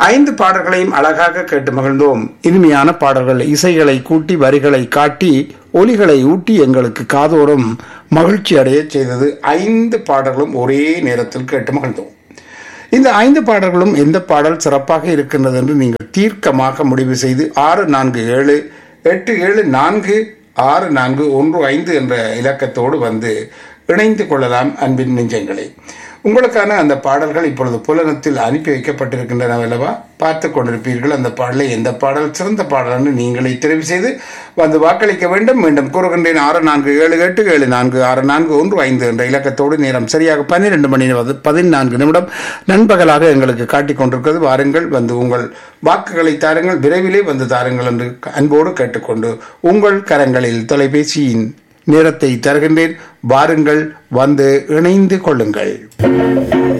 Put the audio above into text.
ஐந்து பாடல்களையும் அழகாக கேட்டு மகிழ்ந்தோம் இனிமையான பாடல்கள் இசைகளை கூட்டி வரிகளை காட்டி ஒலிகளை ஊட்டி எங்களுக்கு காதோறும் மகிழ்ச்சி அடைய செய்தது ஐந்து பாடல்களும் ஒரே நேரத்தில் கேட்டு மகிழ்ந்தோம் இந்த ஐந்து பாடல்களும் எந்த பாடல் சிறப்பாக இருக்கின்றது என்று நீங்கள் தீர்க்கமாக முடிவு செய்து ஆறு நான்கு ஏழு எட்டு ஏழு நான்கு ஆறு நான்கு ஒன்று ஐந்து என்ற இலக்கத்தோடு வந்து இணைந்து கொள்ளலாம் அன்பின் நெஞ்சங்களே உங்களுக்கான அந்த பாடல்கள் இப்பொழுது புலனத்தில் அனுப்பி வைக்கப்பட்டிருக்கின்றன அல்லவா பார்த்து கொண்டிருப்பீர்கள் அந்த பாடலை எந்த பாடல் சிறந்த பாடல் என்று நீங்களே தெரிவு செய்து வந்து வாக்களிக்க வேண்டும் மீண்டும் கூறுகின்றேன் ஆறு நான்கு ஏழு எட்டு ஏழு நான்கு ஆறு நான்கு ஒன்று ஐந்து என்ற இலக்கத்தோடு நேரம் சரியாக பன்னிரெண்டு மணி பதினான்கு நிமிடம் நண்பகலாக எங்களுக்கு காட்டிக் கொண்டிருக்கிறது வாருங்கள் வந்து உங்கள் வாக்குகளை தாருங்கள் விரைவிலே வந்து தாருங்கள் என்று அன்போடு கேட்டுக்கொண்டு உங்கள் கரங்களில் தொலைபேசியின் நேரத்தை தருகின்றேன் வாருங்கள் வந்து இணைந்து கொள்ளுங்கள்